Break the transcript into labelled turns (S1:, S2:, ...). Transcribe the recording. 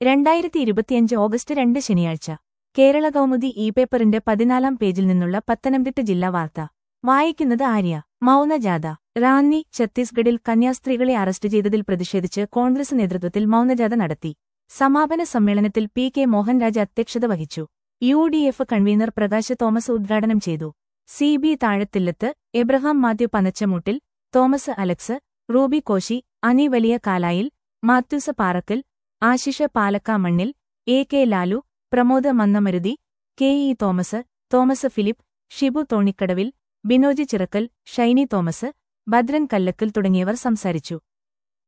S1: രണ്ടായിരത്തി ഇരുപത്തിയഞ്ച് ഓഗസ്റ്റ് രണ്ട് ശനിയാഴ്ച കേരള കൗമുദി ഇ പേപ്പറിന്റെ പതിനാലാം പേജിൽ നിന്നുള്ള പത്തനംതിട്ട ജില്ലാ വാർത്ത വായിക്കുന്നത് ആര്യ മൗനജാഥ റാന്നി ഛത്തീസ്ഗഡിൽ കന്യാസ്ത്രീകളെ അറസ്റ്റ് ചെയ്തതിൽ പ്രതിഷേധിച്ച് കോൺഗ്രസ് നേതൃത്വത്തിൽ മൗനജാഥ നടത്തി സമാപന സമ്മേളനത്തിൽ പി കെ മോഹൻരാജ് അധ്യക്ഷത വഹിച്ചു U D F convener Prakash Thomas ഉദ്ഘാടനം ചെയ്തു C B Thazhathillath Abraham Mathew Panachamoottil Thomas Alex Ruby Koshy Ani Valiyakalayil Mathews Parakkal Ashish Palakkamannil A K Lalu Pramod Mannamaruthi K E Thomas Thomas Philip Shibu Thonikkadavil Binoj Chirakkal Shiny Thomas Bhadran Kallakkal തുടങ്ങിയവർ സംസാരിച്ചു